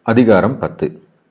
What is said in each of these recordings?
அதிகாரம் பத்து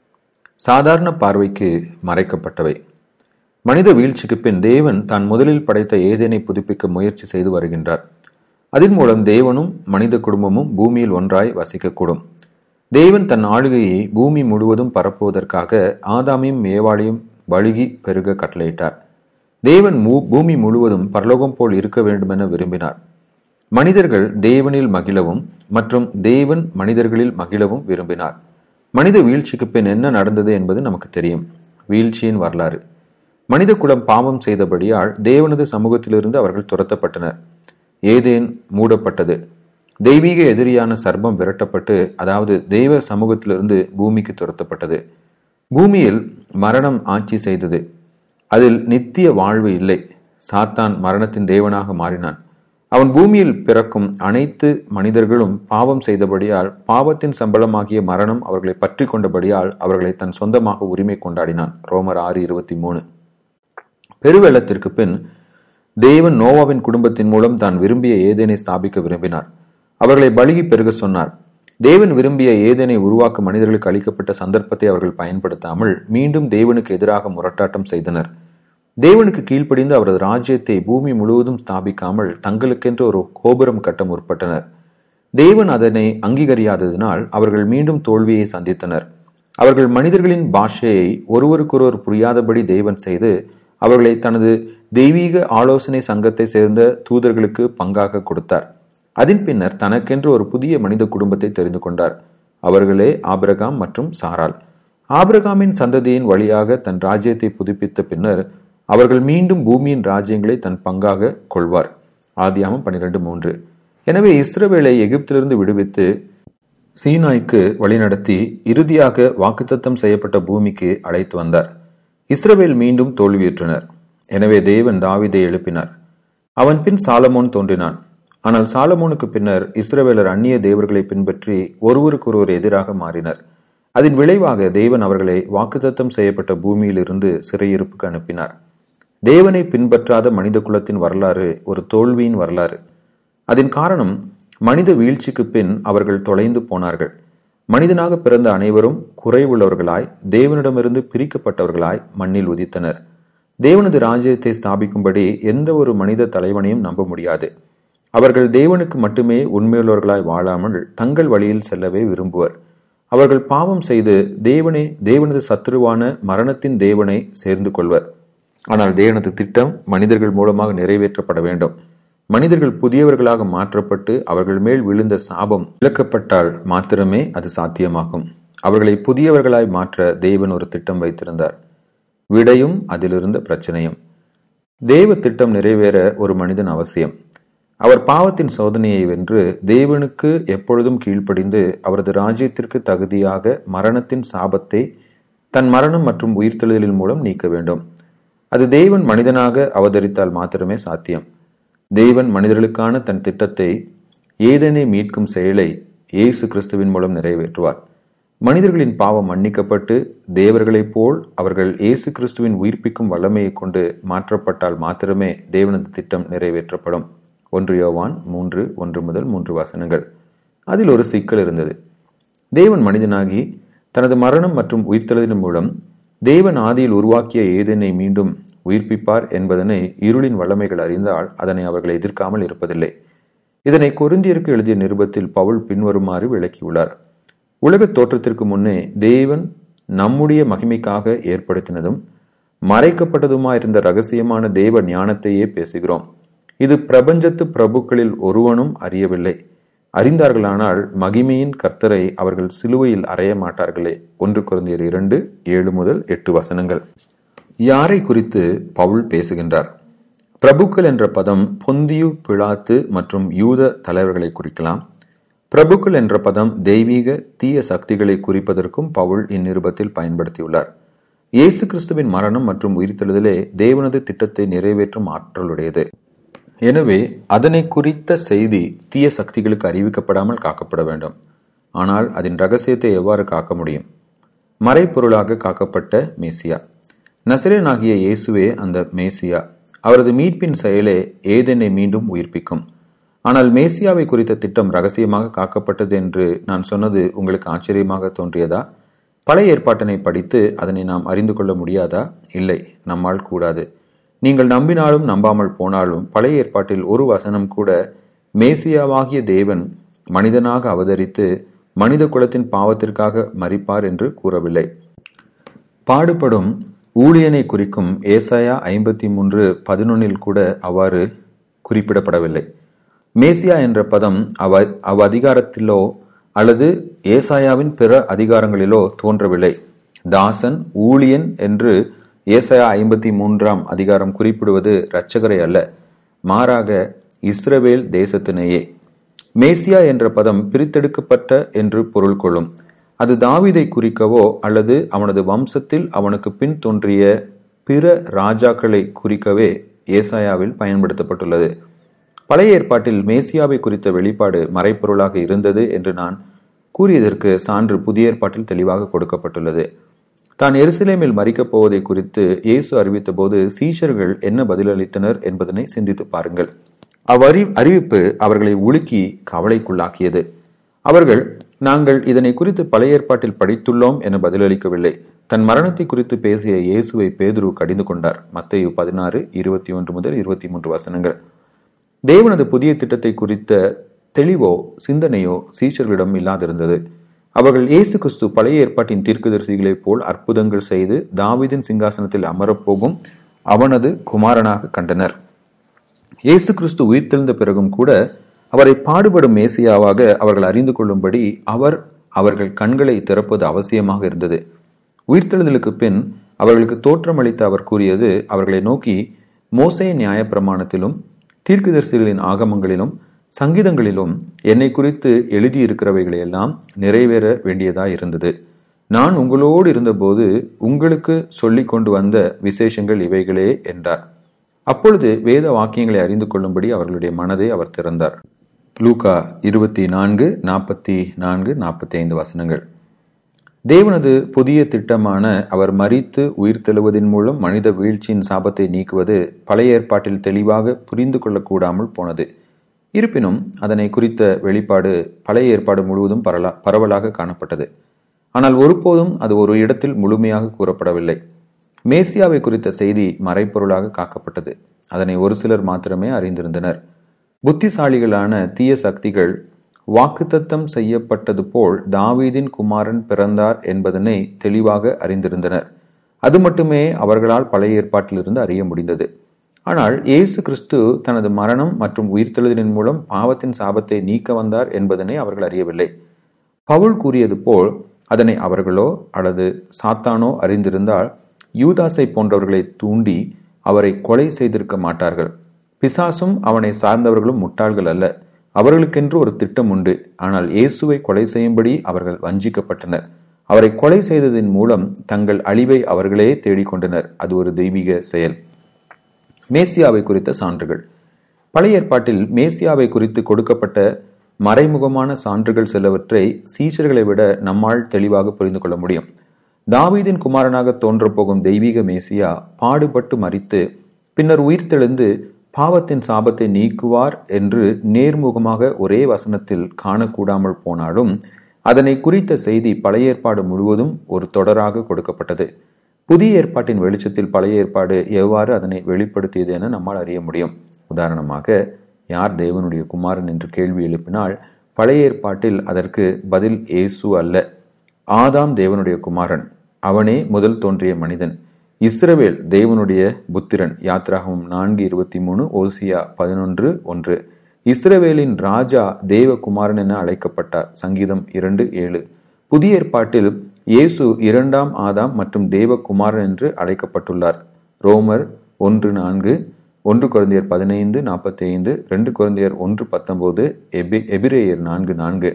சாதாரண பார்வைக்கு மறைக்கப்பட்டவை மனித வீழ்ச்சிக்கு பின் தேவன் தான் முதலில் படைத்த ஏதேனை புதுப்பிக்க முயற்சி செய்து வருகின்றார் அதன் மூலம் தேவனும் மனித குடும்பமும் பூமியில் ஒன்றாய் வசிக்கக்கூடும் தேவன் தன் ஆளுகையை பூமி முழுவதும் பரப்புவதற்காக ஆதாமையும் ஏவாளையும் வழுகி பெருக கட்டளையிட்டார் தேவன் மூ- பூமி முழுவதும் பரலோகம் போல் இருக்க வேண்டுமென விரும்பினார் மனிதர்கள் தேவனில் மகிழவும் மற்றும் தேவன் மனிதர்களில் மகிழவும் விரும்பினார் மனித வீழ்ச்சிக்கு பின் என்ன நடந்தது என்பது நமக்கு தெரியும் வீழ்ச்சியின் வரலாறு மனித குலம் பாவம் செய்தபடியால் தேவனது சமூகத்திலிருந்து அவர்கள் துரத்தப்பட்டனர் ஏதேன் மூடப்பட்டது தெய்வீக எதிரியான சர்ப்பம் விரட்டப்பட்டு அதாவது தெய்வ சமூகத்திலிருந்து பூமிக்கு துரத்தப்பட்டது பூமியில் மரணம் ஆட்சி செய்தது அதில் நித்திய வாழ்வு இல்லை சாத்தான் மரணத்தின் தேவனாக மாறினான் அவன் பூமியில் பிறக்கும் அனைத்து மனிதர்களும் பாவம் செய்தபடியால் பாவத்தின் சம்பளமாகிய மரணம் அவர்களை பற்றி கொண்டபடியால் அவர்களை தன் சொந்தமாக உரிமை கொண்டாடினான் ரோமர் ஆறு இருபத்தி மூணு பெருவெள்ளத்திற்கு பின் தேவன் நோவாவின் குடும்பத்தின் மூலம் தான் விரும்பிய ஏதேனை ஸ்தாபிக்க விரும்பினார் அவர்களை பலுகி பெருக சொன்னார் தேவன் விரும்பிய ஏதேனை உருவாக்க மனிதர்களுக்கு அளிக்கப்பட்ட சந்தர்ப்பத்தை அவர்கள் பயன்படுத்தாமல் மீண்டும் தேவனுக்கு எதிராக முரட்டாட்டம் செய்தனர் தேவனுக்கு கீழ்ப்படிந்து அவரது ராஜ்யத்தை பூமி முழுவதும் ஸ்தாபிக்காமல் தங்களுக்கென்று ஒரு கோபுரம் கட்ட முற்பட்டனர் தேவன் அதனை அங்கீகரியாததினால் அவர்கள் மீண்டும் தோல்வியை சந்தித்தனர் அவர்கள் மனிதர்களின் பாஷையை ஒருவருக்கொருவர் புரியாதபடி தேவன் செய்து அவர்களை தனது தெய்வீக ஆலோசனை சங்கத்தை சேர்ந்த தூதர்களுக்கு பங்காக கொடுத்தார் அதன் பின்னர் தனக்கென்று ஒரு புதிய மனித குடும்பத்தை தெரிந்து கொண்டார் அவர்களே ஆபிரகாம் மற்றும் சாராள் ஆபிரகாமின் சந்ததியின் வழியாக தன் ராஜ்யத்தை புதுப்பித்த பின்னர் அவர்கள் மீண்டும் பூமியின் ராஜ்யங்களை தன் பங்காக கொள்வார் ஆதியாமம் பன்னிரண்டு மூன்று எனவே இஸ்ரவேலை எகிப்திலிருந்து விடுவித்து சீனாய்க்கு வழிநடத்தி இறுதியாக வாக்குத்தத்தம் செய்யப்பட்ட பூமிக்கு அழைத்து வந்தார் இஸ்ரவேல் மீண்டும் தோல்வியுற்றனர் எனவே தேவன் தாவீதை எழுப்பினார் அவன் பின் சாலமோன் தோன்றினான் ஆனால் சாலமோனுக்கு பின்னர் இஸ்ரவேலர் அந்நிய தேவர்களை பின்பற்றி ஒருவருக்கொருவர் எதிராக மாறினர் அதன் விளைவாக தேவன் அவர்களை வாக்குத்தத்தம் செய்யப்பட்ட பூமியிலிருந்து சிறையிருப்புக்கு அனுப்பினார் தேவனை பின்பற்றாத மனித குலத்தின் வரலாறு ஒரு தோல்வியின் வரலாறு அதன் காரணம் மனித வீழ்ச்சிக்கு பின் அவர்கள் தொலைந்து போனார்கள் மனிதனாக பிறந்த அனைவரும் குறைவுள்ளவர்களாய் தேவனிடமிருந்து பிரிக்கப்பட்டவர்களாய் மண்ணில் உதித்தனர் தேவனது ராஜ்யத்தை ஸ்தாபிக்கும்படி எந்த ஒரு மனித தலைவனையும் நம்ப முடியாது அவர்கள் தேவனுக்கு மட்டுமே உண்மையுள்ளவர்களாய் வாழாமல் தங்கள் வழியில் செல்லவே விரும்புவர் அவர்கள் பாவம் செய்து தேவனே தேவனது சத்துருவான மரணத்தின் தேவனை சேர்ந்து கொள்வர் ஆனால் தேவனது திட்டம் மனிதர்கள் மூலமாக நிறைவேற்றப்பட வேண்டும் மனிதர்கள் புதியவர்களாக மாற்றப்பட்டு அவர்கள் மேல் விழுந்த சாபம் விலக்கப்பட்டால் மாத்திரமே அது சாத்தியமாகும் அவர்களை புதியவர்களாய் மாற்ற தேவன் ஒரு திட்டம் வைத்திருந்தார் விடையும் அதிலிருந்த பிரச்சனையும் தேவ திட்டம் நிறைவேற ஒரு மனிதன் அவசியம் அவர் பாவத்தின் சோதனையை வென்று தேவனுக்கு எப்பொழுதும் கீழ்ப்படிந்து அவரது ராஜ்யத்திற்கு தகுதியாக மரணத்தின் சாபத்தை தன் மரணம் மற்றும் உயிர்த்தெழுதலின் மூலம் நீக்க வேண்டும் அது தேவன் மனிதனாக அவதரித்தால் மாத்திரமே சாத்தியம் தேவன் மனிதர்களுக்கான தன் திட்டத்தை ஏதனை மீட்கும் செயலை இயேசு கிறிஸ்துவின் மூலம் நிறைவேற்றுவார் மனிதர்களின் பாவம் மன்னிக்கப்பட்டு தேவர்களைப் போல் அவர்கள் இயேசு கிறிஸ்துவின் உயிர்ப்பிக்கும் வல்லமையை கொண்டு மாற்றப்பட்டால் மாத்திரமே தேவனது திட்டம் நிறைவேற்றப்படும் ஒன்று யோவான் மூன்று ஒன்று முதல் மூன்று வசனங்கள் அதில் ஒரு சிக்கல் இருந்தது தேவன் மனிதனாகி தனது மரணம் மற்றும் உயிர்த்தெழுதலின் மூலம் தேவன் ஆதியில் உருவாக்கிய ஏதெனை மீண்டும் உயிர்ப்பிப்பார் என்பதனை இருளின் வல்லமைகள் அறிந்தால் அதனை அவர்கள் எதிர்க்காமல் இருப்பதில்லை இதனை கொரிந்தியருக்கு எழுதிய நிருபத்தில் பவுல் பின்வருமாறு விளக்கியுள்ளார் உலகத் தோற்றத்திற்கு முன்னே தேவன் நம்முடைய மகிமைக்காக ஏற்படுத்தினதும் மறைக்கப்பட்டதுமாயிருந்த ரகசியமான தேவ ஞானத்தையே பேசுகிறோம் இது பிரபஞ்சத்து பிரபுக்களில் ஒருவனும் அறியவில்லை அறிந்தார்களானால் மகிமையின் கர்த்தரை அவர்கள் சிலுவையில் அறைய மாட்டார்களே ஒன்று குழந்தையர் இரண்டு ஏழு முதல் எட்டு வசனங்கள் யாரை குறித்து பவுல் பேசுகின்றார் பிரபுக்கள் என்ற பதம் பொந்தியு பிளாத்து மற்றும் யூத தலைவர்களை குறிக்கலாம் பிரபுக்கள் என்ற பதம் தெய்வீக தீய சக்திகளை குறிப்பதற்கும் பவுல் இந்நிருபத்தில் பயன்படுத்தியுள்ளார் இயேசு கிறிஸ்துவின் மரணம் மற்றும் உயிர்த்தெழுதலே தேவனது திட்டத்தை நிறைவேற்றும் ஆற்றலுடையது எனவே அதனை குறித்த செய்தி தீய சக்திகளுக்கு அறிவிக்கப்படாமல் காக்கப்பட வேண்டும் ஆனால் அதன் ரகசியத்தை எவ்வாறு காக்க முடியும் மறைப்பொருளாக காக்கப்பட்ட மேசியா நசரேனாகிய இயேசுவே அந்த மேசியா அவரது மீட்பின் செயலே ஏதெனை மீண்டும் உயிர்ப்பிக்கும் ஆனால் மேசியாவை குறித்த திட்டம் ரகசியமாக காக்கப்பட்டது என்று நான் சொன்னது உங்களுக்கு ஆச்சரியமாக தோன்றியதா பழைய ஏற்பாட்டினை படித்து அதனை நாம் அறிந்து கொள்ள முடியாதா இல்லை நம்மால் கூடாது நீங்கள் நம்பினாலும் நம்பாமல் போனாலும் பழைய ஏற்பாட்டில் ஒரு வசனம் கூட மேசியாவாகிய தேவன் மனிதனாக அவதரித்து மனித குலத்தின் பாவத்திற்காக மறிப்பார் என்று கூறவில்லை பாடுபடும் ஊழியனை குறிக்கும் ஏசாயா ஐம்பத்தி மூன்று பதினொன்னில் கூட அவ்வாறு குறிப்பிடப்படவில்லை மேசியா என்ற பதம் அவ அவ் அதிகாரத்திலோ அல்லது ஏசாயாவின் பிற அதிகாரங்களிலோ தோன்றவில்லை தாசன் ஊழியன் என்று ஏசாயா ஐம்பத்தி மூன்றாம் அதிகாரம் குறிப்பிடுவது இரட்சகரை அல்ல மாறாக இஸ்ரவேல் தேசத்தினையே மேசியா என்ற பதம் பிரித்தெடுக்கப்பட்ட என்று பொருள் கொள்ளும் அது தாவீதை குறிக்கவோ அல்லது அவனது வம்சத்தில் அவனுக்கு பின் தோன்றிய பிற ராஜாக்களை குறிக்கவே ஏசாயாவில் பயன்படுத்தப்பட்டுள்ளது பழைய ஏற்பாட்டில் மேசியாவை குறித்த வெளிப்பாடு மறைப்பொருளாக இருந்தது என்று நான் கூறியதற்கு சான்று புதிய ஏற்பாட்டில் தெளிவாக கொடுக்கப்பட்டுள்ளது தான் எருசலேமில் மறிக்கப் போவதை குறித்து இயேசு அறிவித்த போது சீஷர்கள் என்ன பதிலளித்தனர் என்பதனை சிந்தித்து பாருங்கள் அவ்வறி அறிவிப்பு அவர்களை உலுக்கி கவலைக்குள்ளாக்கியது அவர்கள் நாங்கள் இதனை குறித்து பழைய ஏற்பாட்டில் படித்துள்ளோம் என பதிலளிக்கவில்லை தன் மரணத்தை குறித்து பேசிய இயேசுவை பேதுரு கடிந்து கொண்டார் மத்தையு பதினாறு இருபத்தி ஒன்று முதல் இருபத்தி மூன்று வசனங்கள் தேவனது புதிய திட்டத்தை குறித்த தெளிவோ சிந்தனையோ சீஷர்களிடம் இல்லாதிருந்தது அவர்கள் இயேசு கிறிஸ்து பழைய ஏற்பாட்டின் தீர்க்கதரிசிகளைப் போல் அற்புதங்கள் செய்து தாவீதின் சிங்காசனத்தில் அமரப்போகும் அவனது குமாரனாக கண்டனர் இயேசு கிறிஸ்து உயிர்த்தெழுந்த பிறகும் கூட அவரை பாடுபடும் மேசியாவாக அவர்கள் அறிந்து கொள்ளும்படி அவர் அவர்கள் கண்களை திறப்பது அவசியமாக இருந்தது உயிர்த்தெழுதலுக்கு பின் அவர்களுக்கு தோற்றமளித்த அவர் கூறியது அவர்களை நோக்கி மோசே நியாயப்பிரமாணத்திலும் தீர்க்கதரிசிகளின் ஆகமங்களிலும் சங்கீதங்களிலும் என்னை குறித்து எழுதியிருக்கிறவைகளையெல்லாம் நிறைவேற வேண்டியதாய் இருந்தது நான் உங்களோடு இருந்தபோது உங்களுக்கு சொல்லிக் கொண்டு வந்த விசேஷங்கள் இவைகளே என்றார் அப்பொழுது வேத வாக்கியங்களை அறிந்து கொள்ளும்படி அவர்களுடைய மனதை அவர் திறந்தார் லூகா இருபத்தி நான்கு நாற்பத்தி நான்கு நாற்பத்தி ஐந்து வசனங்கள் தேவனது புதிய திட்டமான அவர் மறித்து உயிர் தெழுவதன் மூலம் மனித வீழ்ச்சியின் சாபத்தை நீக்குவது பழைய ஏற்பாட்டில் தெளிவாக புரிந்து கொள்ளக்கூடாமல் போனது இருப்பினும் அதனை குறித்த வெளிப்பாடு பழைய ஏற்பாடு முழுவதும் பரவலா பரவலாக காணப்பட்டது ஆனால் ஒருபோதும் அது ஒரு இடத்தில் முழுமையாக கூறப்படவில்லை மேசியாவை குறித்த செய்தி மறைப்பொருளாக காக்கப்பட்டது அதனை ஒரு சிலர் மாத்திரமே அறிந்திருந்தனர் புத்திசாலிகளான தீய சக்திகள் வாக்குத்தத்தம் செய்யப்பட்டது போல் தாவீதின் குமாரன் பிறந்தார் என்பதனை தெளிவாக அறிந்திருந்தனர் அது மட்டுமே அவர்களால் பழைய ஏற்பாட்டிலிருந்து அறிய முடிந்தது ஆனால் இயேசு கிறிஸ்து தனது மரணம் மற்றும் உயிர்த்தெழுதலின் மூலம் பாவத்தின் சாபத்தை நீக்க வந்தார் என்பதனை அவர்கள் அறியவில்லை பவுல் கூறியது போல் அதனை அவர்களோ அல்லது சாத்தானோ அறிந்திருந்தால் யூதாசை போன்றவர்களை தூண்டி அவரை கொலை செய்திருக்க மாட்டார்கள் பிசாசும் அவனை சார்ந்தவர்களும் முட்டாள்கள் அல்ல அவர்களுக்கென்று ஒரு திட்டம் உண்டு ஆனால் இயேசுவை கொலை செய்யும்படி அவர்கள் வஞ்சிக்கப்பட்டனர் அவரை கொலை செய்ததின் மூலம் தங்கள் அழிவை அவர்களே தேடிக்கொண்டனர் அது ஒரு தெய்வீக செயல் மேசியாவை குறித்த சான்றுகள் பழைய ஏற்பாட்டில் மேசியாவை குறித்து கொடுக்கப்பட்ட மறைமுகமான சான்றுகள் சிலவற்றை சீஷர்களை விட நம்மால் தெளிவாக புரிந்து கொள்ள முடியும் தாவீதின் குமாரனாக தோன்றப்போகும் தெய்வீக மேசியா பாடுபட்டு மறித்து பின்னர் உயிர்த்தெழுந்து பாவத்தின் சாபத்தை நீக்குவார் என்று நேர்முகமாக ஒரே வசனத்தில் காணக்கூடாமல் போனாலும் அதனை குறித்த செய்தி பழைய ஏற்பாடு முழுவதும் ஒரு தொடராக கொடுக்கப்பட்டது புதிய ஏற்பாட்டின் வெளிச்சத்தில் பழைய ஏற்பாடு எவ்வாறு அதனை வெளிப்படுத்தியது என நம்மால் அறிய முடியும் உதாரணமாக யார் தேவனுடைய குமாரன் என்று கேள்வி எழுப்பினால் பழைய ஏற்பாட்டில் அதற்கு பதில் இயேசு அல்ல ஆதாம் தேவனுடைய குமாரன் அவனே முதல் தோன்றிய மனிதன் இஸ்ரவேல் தேவனுடைய புத்திரன் யாத்ராகமம் நான்கு இருபத்தி மூணு ஓசியா பதினொன்று ஒன்று இஸ்ரவேலின் ராஜா தேவகுமாரன் என அழைக்கப்பட்டார் சங்கீதம் இரண்டு ஏழு புதிய ஏற்பாட்டில் இயேசு இரண்டாம் ஆதாம் மற்றும் தேவகுமாரன் என்று அழைக்கப்பட்டுள்ளார் ரோமர் ஒன்று நான்கு ஒன்று குழந்தையர் பதினைந்து நாற்பத்தி ஐந்து ரெண்டு குழந்தையர் ஒன்று பத்தொன்பது எபி எபிரேயர் நான்கு நான்கு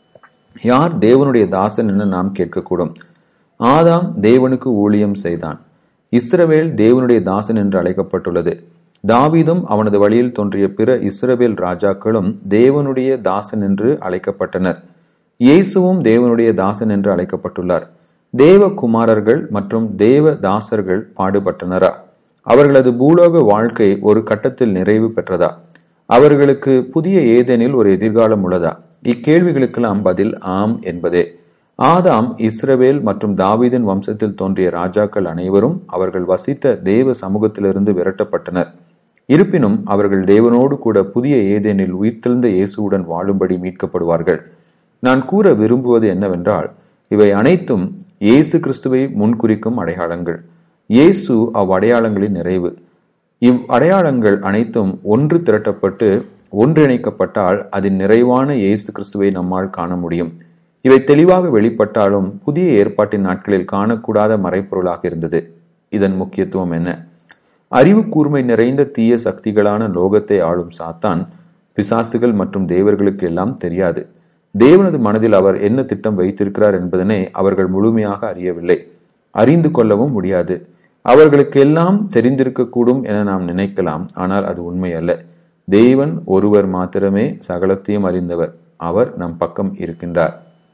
யார் தேவனுடைய தாசன் என நாம் கேட்கக்கூடும் ஆதாம் தேவனுக்கு ஊழியம் செய்தான் இஸ்ரவேல் தேவனுடைய தாசன் என்று அழைக்கப்பட்டுள்ளது தாவீதும் அவனது வழியில் தோன்றிய பிற இஸ்ரவேல் ராஜாக்களும் தேவனுடைய தாசன் என்று அழைக்கப்பட்டனர் இயேசுவும் தேவனுடைய தாசன் என்று அழைக்கப்பட்டுள்ளார் தேவ குமாரர்கள் மற்றும் தேவ தாசர்கள் பாடுபட்டனரா அவர்களது பூலோக வாழ்க்கை ஒரு கட்டத்தில் நிறைவு பெற்றதா அவர்களுக்கு புதிய ஏதேனில் ஒரு எதிர்காலம் உள்ளதா இக்கேள்விகளுக்கெல்லாம் பதில் ஆம் என்பதே ஆதாம் இஸ்ரவேல் மற்றும் தாவீதின் வம்சத்தில் தோன்றிய ராஜாக்கள் அனைவரும் அவர்கள் வசித்த தேவ சமூகத்திலிருந்து விரட்டப்பட்டனர் இருப்பினும் அவர்கள் தேவனோடு கூட புதிய ஏதேனில் உயிர்த்தெழுந்த இயேசுவுடன் வாழும்படி மீட்கப்படுவார்கள் நான் கூற விரும்புவது என்னவென்றால் இவை அனைத்தும் இயேசு கிறிஸ்துவை முன்குறிக்கும் அடையாளங்கள் இயேசு அவ்வடையாளங்களின் நிறைவு இவ் அடையாளங்கள் அனைத்தும் ஒன்று திரட்டப்பட்டு ஒன்றிணைக்கப்பட்டால் அதன் நிறைவான இயேசு கிறிஸ்துவை நம்மால் காண முடியும் இவை தெளிவாக வெளிப்பட்டாலும் புதிய ஏற்பாட்டின் நாட்களில் காணக்கூடாத மறைப்பொருளாக இருந்தது இதன் முக்கியத்துவம் என்ன அறிவு கூர்மை நிறைந்த தீய சக்திகளான லோகத்தை ஆளும் சாத்தான் பிசாசுகள் மற்றும் தேவர்களுக்கு எல்லாம் தெரியாது தேவனது மனதில் அவர் என்ன திட்டம் வைத்திருக்கிறார் என்பதனை அவர்கள் முழுமையாக அறியவில்லை அறிந்து கொள்ளவும் முடியாது அவர்களுக்கு எல்லாம் தெரிந்திருக்கக்கூடும் என நாம் நினைக்கலாம் ஆனால் அது உண்மை அல்ல தேவன் ஒருவர் மாத்திரமே சகலத்தையும் அறிந்தவர் அவர் நம் பக்கம் இருக்கின்றார்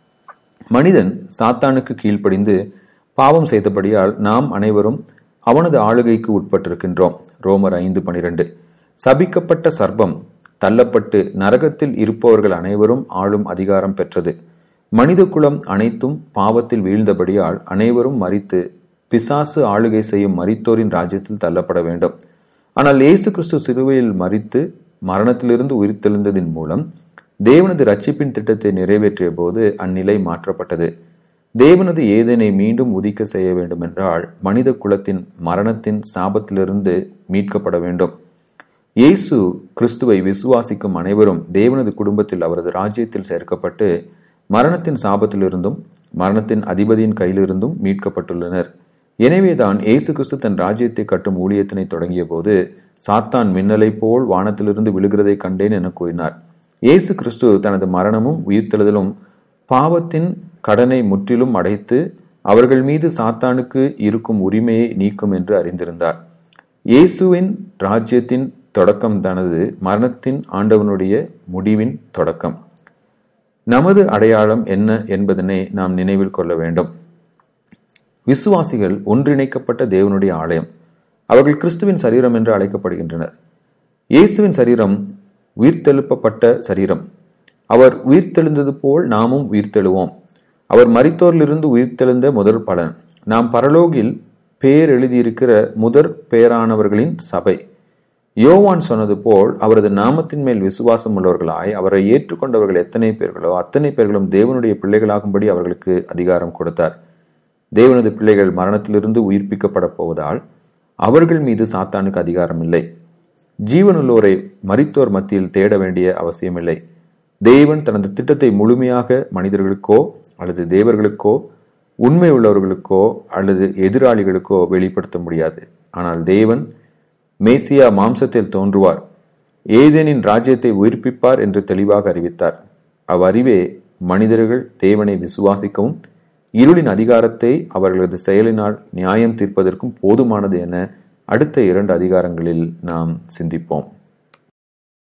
மனிதன் சாத்தானுக்கு கீழ்ப்படிந்து பாவம் செய்தபடியால் நாம் அனைவரும் அவனது ஆளுகைக்கு உட்பட்டிருக்கின்றோம் ரோமர் ஐந்து பனிரெண்டு சபிக்கப்பட்ட சர்ப்பம் தள்ளப்பட்டு நரகத்தில் இருப்பவர்கள் அனைவரும் ஆளும் அதிகாரம் பெற்றது மனித குலம் அனைத்தும் பாவத்தில் வீழ்ந்தபடியால் அனைவரும் மறித்து பிசாசு ஆளுகை செய்யும் மரித்தோரின் ராஜ்யத்தில் தள்ளப்பட வேண்டும் ஆனால் இயேசு கிறிஸ்து சிலுவையில் மறித்து மரணத்திலிருந்து உயிர்த்தெழுந்ததின் மூலம் தேவனது ரட்சிப்பின் திட்டத்தை நிறைவேற்றிய போது அந்நிலை மாற்றப்பட்டது தேவனது ஏதனை மீண்டும் உதிக்க செய்ய வேண்டும் என்றால் மனித குலத்தின் மரணத்தின் சாபத்திலிருந்து மீட்கப்பட வேண்டும் இயேசு கிறிஸ்துவை விசுவாசிக்கும் அனைவரும் தேவனது குடும்பத்தில் அவரது ராஜ்யத்தில் சேர்க்கப்பட்டு மரணத்தின் சாபத்திலிருந்தும் மரணத்தின் அதிபதியின் கையிலிருந்தும் மீட்கப்பட்டுள்ளனர் எனவேதான் இயேசு கிறிஸ்து தன் ராஜ்யத்தை கட்டும் ஊழியத்தினை தொடங்கிய போது சாத்தான் மின்னலை போல் வானத்திலிருந்து விழுகிறதை கண்டேன் என கூறினார் இயேசு கிறிஸ்து தனது மரணமும் உயிர்த்தெழுதலும் பாவத்தின் கடனை முற்றிலும் அடைத்து அவர்கள் மீது சாத்தானுக்கு இருக்கும் உரிமையை நீக்கும் என்று அறிந்திருந்தார் இயேசுவின் ராஜ்யத்தின் தொடக்கம் தனது மரணத்தின் ஆண்டவனுடைய முடிவின் தொடக்கம் நமது அடையாளம் என்ன என்பதனை நாம் நினைவில் கொள்ள வேண்டும் விசுவாசிகள் ஒன்றிணைக்கப்பட்ட தேவனுடைய ஆலயம் அவர்கள் கிறிஸ்துவின் சரீரம் என்று அழைக்கப்படுகின்றனர் இயேசுவின் சரீரம் உயிர்த்தெழுப்பப்பட்ட சரீரம் அவர் உயிர்த்தெழுந்தது போல் நாமும் உயிர்த்தெழுவோம் அவர் மரித்தோரிலிருந்து உயிர்த்தெழுந்த முதல் பலன் நாம் பரலோகில் பேர் எழுதியிருக்கிற முதற் பேரானவர்களின் சபை யோவான் சொன்னது போல் அவரது நாமத்தின் மேல் விசுவாசம் உள்ளவர்களாய் அவரை ஏற்றுக்கொண்டவர்கள் எத்தனை பேர்களோ அத்தனை பேர்களும் தேவனுடைய பிள்ளைகளாகும்படி அவர்களுக்கு அதிகாரம் கொடுத்தார் தேவனது பிள்ளைகள் மரணத்திலிருந்து உயிர்ப்பிக்கப்பட போவதால் அவர்கள் மீது சாத்தானுக்கு அதிகாரம் இல்லை ஜீவனுள்ளோரை மரித்தோர் மத்தியில் தேட வேண்டிய அவசியமில்லை தேவன் தனது திட்டத்தை முழுமையாக மனிதர்களுக்கோ அல்லது தேவர்களுக்கோ உண்மை உள்ளவர்களுக்கோ அல்லது எதிராளிகளுக்கோ வெளிப்படுத்த முடியாது ஆனால் தேவன் மேசியா மாம்சத்தில் தோன்றுவார் ஏதேனின் ராஜ்யத்தை உயிர்ப்பிப்பார் என்று தெளிவாக அறிவித்தார் அவ்வறிவே மனிதர்கள் தேவனை விசுவாசிக்கவும் இருளின் அதிகாரத்தை அவர்களது செயலினால் நியாயம் தீர்ப்பதற்கும் போதுமானது என அடுத்த இரண்டு அதிகாரங்களில் நாம் சிந்திப்போம்